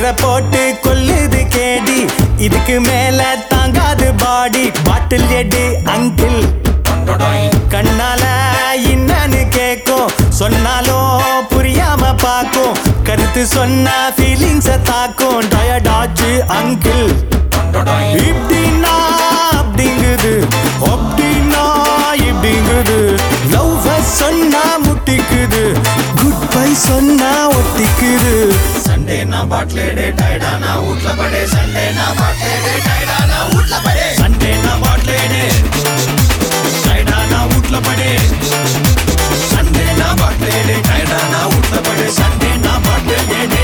குதிரை போட்டு கொல்லுது கேடி இதுக்கு மேல தாங்காது பாடி பாட்டில் எடு அங்கிள் கண்ணால என்னன்னு கேக்கும் சொன்னாலும் புரியாம பாக்கும் கருத்து சொன்னா ஃபீலிங்ஸ தாக்கும் டயர்டாச்சு அங்கிள் இப்படின்னா அப்படிங்குது அப்படின்னா இப்படிங்குது லவ் சொன்னா முட்டிக்குது குட் பை சொன்னா ஒட்டிக்குது சண்டே நான் பாட்லேடே டயர்டா நான் வீட்ல படே சண்டே நான் பாட்லேடே டயர்டா நான் வீட்ல படே சண்டே நான் பாட்லேடே டயர்டா நான் வீட்ல படே சண்டே நான் பாட்லேடே டயர்டா நான் வீட்ல படே சண்டே நான் பாட்லேடே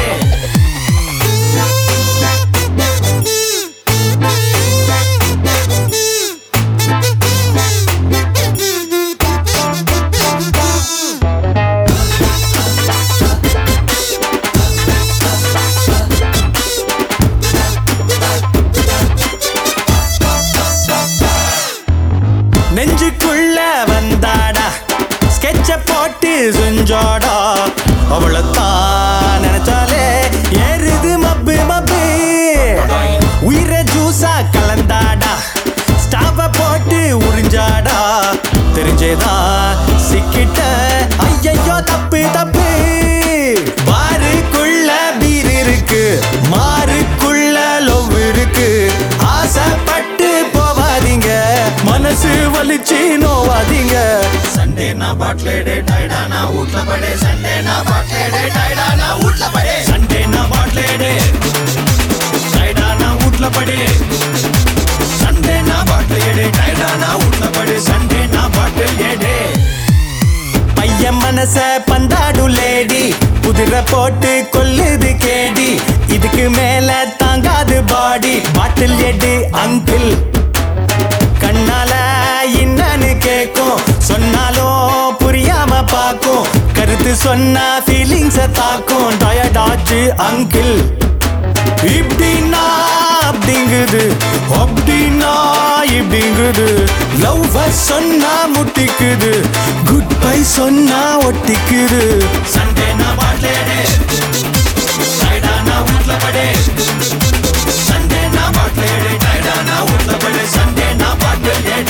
நெஞ்சுக்குள்ள வந்தாடா ஸ்கெட்ச போட்டு செஞ்சாடா அவளைத்தான் நினைச்சாலே ஏறுது மப்பு மப்பு உயிரை ஜூஸா கலந்தாடா ஸ்டாப்ப போட்டு உறிஞ்சாடா தெரிஞ்சேதா சிக்கிட்ட ஐயையோ தப்பு தப்பு பாருக்குள்ள பீர் இருக்கு மாருக்குள்ள லவ் இருக்கு ஆசைப்பட்டு போவாதீங்க மனசு வலிச்சு நோவாதீங்க சண்டே நான் பாட்லேடே டயர்டா நான் வீட்ல படே சண்டே நான் பாட்லேடே டயர்டா நான் வீட்ல படே சண்டே நான் பாட்லேடே டயர்டா நான் வீட்ல படே சண்டே நான் பாட்லேடே டயர்டா நான் வீட்ல படே சண்டே நான் பாட்லேடே பையன் மனச பந்தாடும் லேடி குதிரை போட்டு கொல்லுது கேடி இதுக்கு மேல தாங்காது பாடி பாட்டில் எடு அங்கிள் கண்ணால என்னன்னு கேக்கும் சொன்னாலும் புரியாம பாக்கும் கருத்து சொன்னா ஃபீலிங்ஸ தாக்கும் டயர்டாச்சு அங்கிள் இப்படின்னா அப்படிங்குது அப்படின்னா இப்படிங்குது லவ் சொன்னா முட்டிக்குது குட் பை சொன்னா ஒட்டிக்குது சண்டே நான் பாட்லேடே டயர்டா நான் வீட்ல படே சண்டே நான் பாட்லேடே டயர்டா நான் வீட்ல படே சண்டே நான் பாட்லேடே